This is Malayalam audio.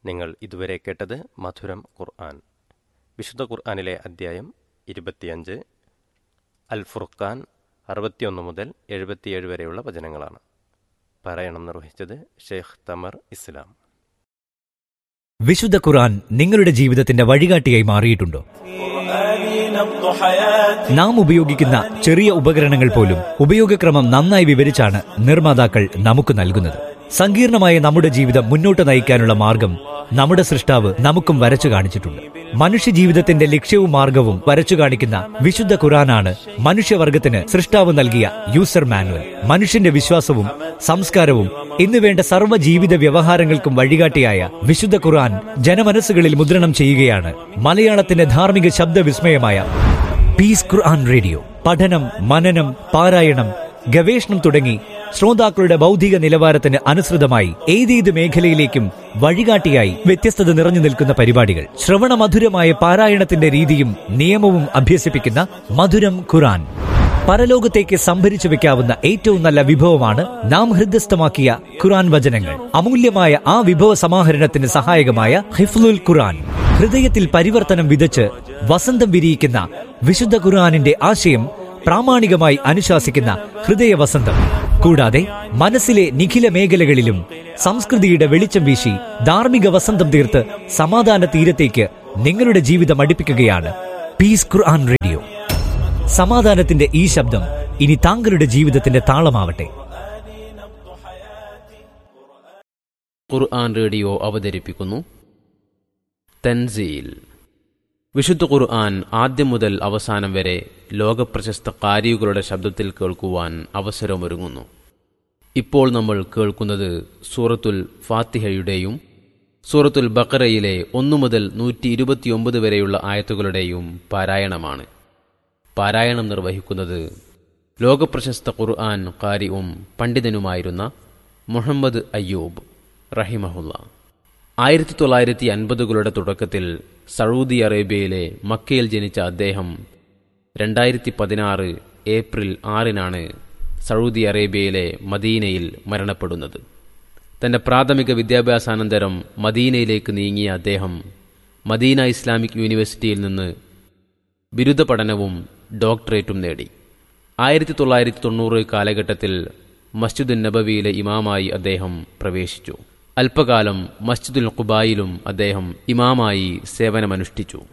നിങ്ങൾ ഇതുവരെ കേട്ടത് മധുരം ഖുർആൻ വിശുദ്ധ ഖുർആനിലെ അദ്ധ്യായം ഇരുപത്തിയഞ്ച് അൽ ഫുർഖാൻ അറുപത്തിയൊന്ന് മുതൽ എഴുപത്തിയേഴ് വരെയുള്ള വചനങ്ങളാണ് പാരായണം നിർവഹിച്ചത് ഷെയ്ഖ് തമർ ഇസ്ലാം വിശുദ്ധ ഖുർആൻ നിങ്ങളുടെ ജീവിതത്തിന്റെ വഴികാട്ടിയായി മാറിയിട്ടുണ്ടോ നാം ഉപയോഗിക്കുന്ന ചെറിയ ഉപകരണങ്ങൾ പോലും ഉപയോഗക്രമം നന്നായി വിവരിച്ചാണ് നിർമ്മാതാക്കൾ നമുക്ക് നൽകുന്നത് സങ്കീർണമായ നമ്മുടെ ജീവിതം മുന്നോട്ട് നയിക്കാനുള്ള മാർഗം നമ്മുടെ സൃഷ്ടാവ് നമുക്കും വരച്ചു കാണിച്ചിട്ടുണ്ട് മനുഷ്യ ജീവിതത്തിന്റെ ലക്ഷ്യവും മാർഗവും വരച്ചു കാണിക്കുന്ന വിശുദ്ധ ഖുറാനാണ് മനുഷ്യവർഗത്തിന് സൃഷ്ടാവ് നൽകിയ യൂസർ മാനുവൽ മനുഷ്യന്റെ വിശ്വാസവും സംസ്കാരവും എന്നുവേണ്ട സർവ്വ ജീവിത വ്യവഹാരങ്ങൾക്കും വഴികാട്ടിയായ വിശുദ്ധ ഖുർആൻ ജനമനസ്സുകളിൽ മുദ്രണം ചെയ്യുകയാണ് മലയാളത്തിന്റെ ധാർമ്മിക ശബ്ദവിസ്മയമായ പീസ് ഖുർആൻ റേഡിയോ പഠനം മനനം പാരായണം ഗവേഷണം തുടങ്ങി ശ്രോതാക്കളുടെ ബൗദ്ധിക നിലവാരത്തിന് അനുസൃതമായി ഏതേത് മേഖലയിലേക്കും വഴികാട്ടിയായി വ്യത്യസ്തത നിറഞ്ഞു നിൽക്കുന്ന പരിപാടികൾ ശ്രവണമധുരമായ പാരായണത്തിന്റെ രീതിയും നിയമവും അഭ്യസിപ്പിക്കുന്ന മധുരം ഖുറാൻ പരലോകത്തേക്ക് സംഭരിച്ചു വെക്കാവുന്ന ഏറ്റവും നല്ല വിഭവമാണ് നാം ഹൃദയസ്ഥമാക്കിയ ഖുറാൻ വചനങ്ങൾ അമൂല്യമായ ആ വിഭവ സമാഹരണത്തിന് സഹായകമായ ഹിഫ്ലുൽ ഖുറാൻ ഹൃദയത്തിൽ പരിവർത്തനം വിതച്ച് വസന്തം വിരിയിക്കുന്ന വിശുദ്ധ ഖുർആാനിന്റെ ആശയം പ്രാമാണികമായി അനുശാസിക്കുന്ന ഹൃദയവസന്തം കൂടാതെ മനസ്സിലെ നിഖില മേഖലകളിലും സംസ്കൃതിയുടെ വെളിച്ചം വീശി ധാർമ്മിക വസന്തം തീർത്ത് സമാധാന തീരത്തേക്ക് നിങ്ങളുടെ ജീവിതം അടുപ്പിക്കുകയാണ് പീസ് ഖുർആൻ റേഡിയോ സമാധാനത്തിന്റെ ഈ ശബ്ദം ഇനി താങ്കളുടെ ജീവിതത്തിന്റെ താളമാവട്ടെ ഖുർആൻ റേഡിയോ അവതരിപ്പിക്കുന്നു തൻസീൽ വിശുദ്ധ ഖുർആൻ ആദ്യം മുതൽ അവസാനം വരെ ലോകപ്രശസ്ത കാരികളുടെ ശബ്ദത്തിൽ കേൾക്കുവാൻ അവസരമൊരുങ്ങുന്നു ഇപ്പോൾ നമ്മൾ കേൾക്കുന്നത് സൂറത്തുൽ ഫാത്തിഹയുടെയും സൂറത്തുൽ ബക്കറയിലെ ഒന്നു മുതൽ നൂറ്റി ഇരുപത്തിയൊമ്പത് വരെയുള്ള ആയത്തുകളുടെയും പാരായണമാണ് പാരായണം നിർവഹിക്കുന്നത് ലോകപ്രശസ്ത ഖുർആൻ കാരിയും പണ്ഡിതനുമായിരുന്ന മുഹമ്മദ് അയ്യൂബ് റഹിമഹുല്ല ആയിരത്തി തൊള്ളായിരത്തി അൻപതുകളുടെ തുടക്കത്തിൽ സൗദി അറേബ്യയിലെ മക്കയിൽ ജനിച്ച അദ്ദേഹം രണ്ടായിരത്തി പതിനാറ് ഏപ്രിൽ ആറിനാണ് സൗദി അറേബ്യയിലെ മദീനയിൽ മരണപ്പെടുന്നത് തന്റെ പ്രാഥമിക വിദ്യാഭ്യാസാനന്തരം മദീനയിലേക്ക് നീങ്ങിയ അദ്ദേഹം മദീന ഇസ്ലാമിക് യൂണിവേഴ്സിറ്റിയിൽ നിന്ന് ബിരുദ പഠനവും ഡോക്ടറേറ്റും നേടി ആയിരത്തി തൊള്ളായിരത്തി തൊണ്ണൂറ് കാലഘട്ടത്തിൽ മസ്ജിദുൻ നബവിയിലെ ഇമാമായി അദ്ദേഹം പ്രവേശിച്ചു അല്പകാലം മസ്ജിദുൽ ഖുബായിലും അദ്ദേഹം ഇമാമായി സേവനമനുഷ്ഠിച്ചു